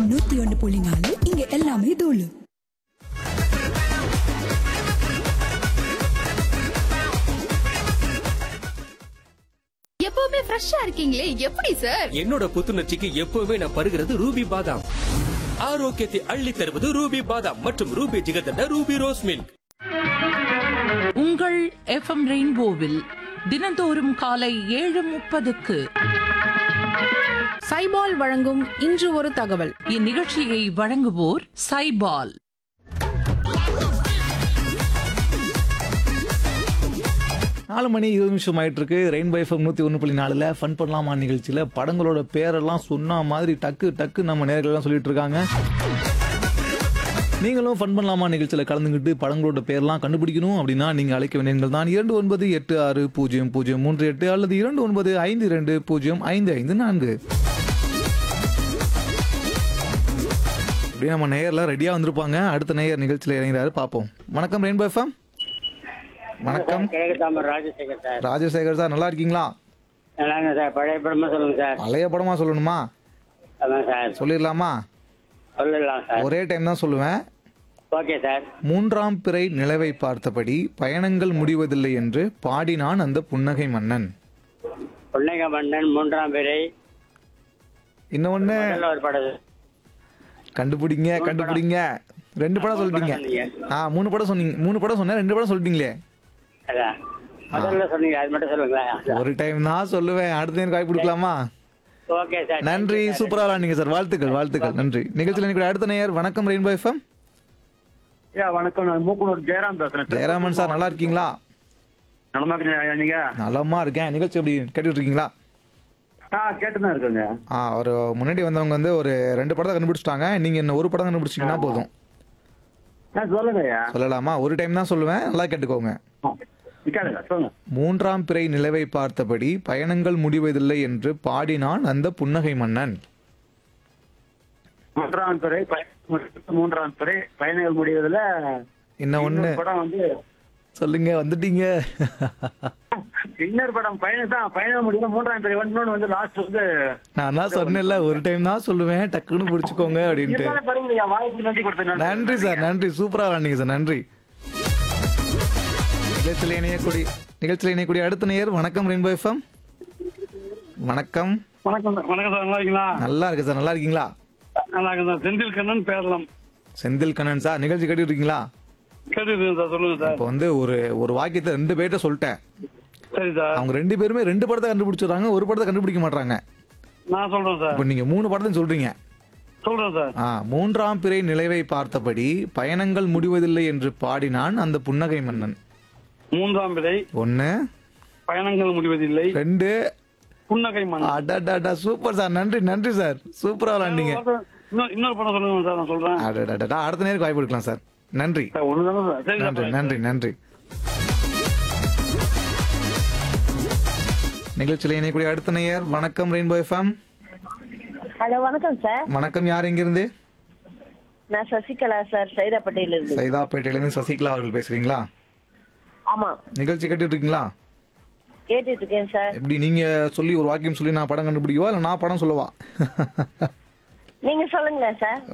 FM நூத்தி ஒன்னு புள்ளி நாலு இங்க எல்லாமே தூளு எப்பவுமே ஃப்ரெஷ்ஷா இருக்கீங்களே எப்படி சார் என்னோட புத்துணர்ச்சிக்கு எப்பவுமே நான் பருகிறது ரூபி பாதாம் ஆரோக்கியத்தை அள்ளி தருவது ரூபி பாதாம் மற்றும் Ruby jigarthanda Ruby rose milk உங்கள் எஃப்எம் ரெயின்போவில் தினந்தோறும் காலை ஏழு முப்பதுக்கு சைபால் வழங்கும் இன்று ஒரு தகவல் இந்நிகழ்ச்சியை வழங்குவோர் சைபால் நாலு மணி இருபது நிமிஷம் ஆயிட்டு இருக்கு ரெயின்போ எஃப்எம் நூற்றி ஒன்று புள்ளி நாலில் ஃபன் பண்ணலாமா நிகழ்ச்சியில் படங்களோட பேரெல்லாம் சொன்ன மாதிரி டக்கு டக்கு நம்ம நேர்கள்லாம் சொல்லிட்டு இருக்காங்க நீங்களும் ஃபன் பண்ணலாமா நிகழ்ச்சியில் கலந்துக்கிட்டு படங்களோட பேர்லாம் கண்டுபிடிக்கணும் அப்படின்னா நீங்கள் அழைக்க வேண்டிய எண்கள் தான் இரண்டு ஒன்பது எட்டு ஆறு பூஜ்ஜியம் பூஜ்ஜியம் மூன்று எட்டு அல்லது இரண்டு ஒன்பது ஐந்து இரண்டு பூஜ்ஜியம் ஐந்து ஐந்து நான்கு அப்படியே நம்ம நேயர்லாம் ரெடியாக வந்திருப்பாங்க அடுத்த நேயர் நிகழ்ச்சியில் இறங்கிறாரு பார்ப்போம் வணக்கம் ரெயின்போ எஃப்எம் வணக்கம் கிழக்கு ராஜசேகர் சார் ராஜசேகர் சார் நல்லா இருக்கீங்களா நல்லாங்க சார் பழைய படமா சொல்லுங்க சார் பழைய படமா சொல்லணுமா அதான் சார் சொல்லிடலாமா சொல்லலாம் சார் ஒரே டைம் தான் சொல்லுவேன் ஓகே சார் மூன்றாம் பிறை நிலவை பார்த்தபடி பயணங்கள் முடிவதில்லை என்று பாடினான் அந்த புன்னகை மன்னன் புன்னக மன்னன் மூன்றாம் பிறை இன்னொன்னு முதல்ல ஒரு படம் கண்டுபிடிங்க கண்டுபிடிங்க ரெண்டு படம் சொல்லிட்டீங்க ஆ மூணு படம் சொன்னீங்க மூணு படம் சொன்னேன் ரெண்டு படம் சொல்லிட்டீங்களே அதான் முதல்ல சொன்னீங்க அது மட்டும் சொல்லுங்களேன் ஒரு டைம் தான் சொல்லுவேன் அடுத்த நேரம் வாய்ப்பு கொடுக்கலாமா ஓகே சார் நன்றி சூப்பரா விளாண்டீங்க சார் வாழ்த்துக்கள் வாழ்த்துக்கள் நன்றி நிகழ்ச்சியில் எனக்கு அடுத்த நேயர் வணக்கம் ரெயின்போ எஃப்எம் ஐயா வணக்கம் நான் மூக்கனூர் ஜெயராம் பேசுறேன் ஜெயராமன் சார் நல்லா இருக்கீங்களா நலமா இருக்கீங்க நீங்க நலமா இருக்கேன் நிகழ்ச்சி எப்படி கேட்டுட்டு இருக்கீங்களா ஆ கேட்டுதான் இருக்குங்க ஆ ஒரு முன்னாடி வந்தவங்க வந்து ஒரு ரெண்டு படத்தை கண்டுபிடிச்சிட்டாங்க நீங்க என்ன ஒரு படம் கண்டுபிடிச்சிங்கன்னா போதும் ஆ சொல்லுங்க ஐயா சொல்லலாமா ஒரு டைம் தான் சொல்லுவேன் நல்லா கேட்டுக்கோங்க கேளுங்க சொல்லுங்க மூன்றாம் பிறை நிலவை பார்த்தபடி பயணங்கள் முடிவதில்லை என்று பாடினான் அந்த புன்னகை மன்னன் மூன்றாம் துறை மூன்றாம் துறை பயணங்கள் முடிவதில் இன்னும் ஒண்ணு இன்னொரு படம் வந்து சொல்லுங்க வந்துட்டீங்க இன்னொரு படம் பயணம் தான் பயணம் முடியல மூன்றாம் துறை வந்து இன்னொன்னு வந்து லாஸ்ட் வந்து நான் தான் சொன்னேன்ல ஒரு டைம் தான் சொல்லுவேன் டக்குன்னு பிடிச்சுக்கோங்க அப்படின்ட்டு இருந்தாலும் பாருங்க ஐயா வாய்ப்பு நன்றி கொடுத்தேன் நன்றி சார் நன்றி சூப்பரா விளாண்டீங்க சார் நன்றி நிகழ்ச்சியில் இணையக்கூடிய நிகழ்ச்சியில் இணையக்கூடிய அடுத்த நேயர் வணக்கம் ரெயின்போ எஃப்எம் வணக்கம் வணக்கம் வணக்கம் சார் நல்லா இருக்கீங்களா நல்லா இருக்கு சார் நல்லா இருக்கீங்களா நல்லா இருக்கு சார் செந்தில் கண்ணன் பேரலாம் செந்தில் கண்ணன் சார் நிகழ்ச்சி கேட்டுட்டு இருக்கீங்களா கேட்டுருக்கேன் சார் சொல்லுங்க சார் இப்போ வந்து ஒரு ஒரு வாக்கியத்தை ரெண்டு பேர்ட்ட சொல்லிட்டேன் சரி சார் அவங்க ரெண்டு பேருமே ரெண்டு படத்தை கண்டுபிடிச்சிடுறாங்க ஒரு படத்தை கண்டுபிடிக்க மாட்டாங்க நான் சொல்றேன் சார் இப்போ நீங்க மூணு படத்தையும் சொல்றீங்க சொல்றேன் சார் ஆ மூன்றாம் பிறை நிலைவை பார்த்தபடி பயணங்கள் முடிவதில்லை என்று பாடினான் அந்த புன்னகை மன்னன் மூன்றாம் விதை ஒன்னு பயணங்கள் முடிவதில்லை ரெண்டு புன்னகை மன்னன் அடடடா சூப்பர் சார் நன்றி நன்றி சார் சூப்பரா விளாண்டீங்க இன்னொரு இன்னொரு படம் சொல்லுங்க சார் நான் சொல்றேன் அடடடா அடுத்த நேரம் வாய்ப்பு எடுக்கலாம் சார் நன்றி சார் ஒண்ணு தானே சார் சரி நன்றி சார் நன்றி நன்றி நிகழ்ச்சியில் இணையக்கூடிய அடுத்த நேயர் வணக்கம் ரெயின்போ எஃப்எம் ஹலோ வணக்கம் சார் வணக்கம் யார் எங்கிருந்து நான் சசிகலா சார் சைதாப்பேட்டையில இருந்து சைதாப்பேட்டையிலேருந்து சசிகலா அவர்கள் பேசுறீங்களா ஆமா நிகழ்ச்சி கேட்டுட்டு இருக்கீங்களா கேட்டுட்டு இருக்கேன் சார் எப்படி நீங்க சொல்லி ஒரு வாக்கியம் சொல்லி நான் படம் கண்டுபிடிக்கவா இல்ல நான் படம் சொல்லவா நீங்க சொல்லுங்களேன் சார்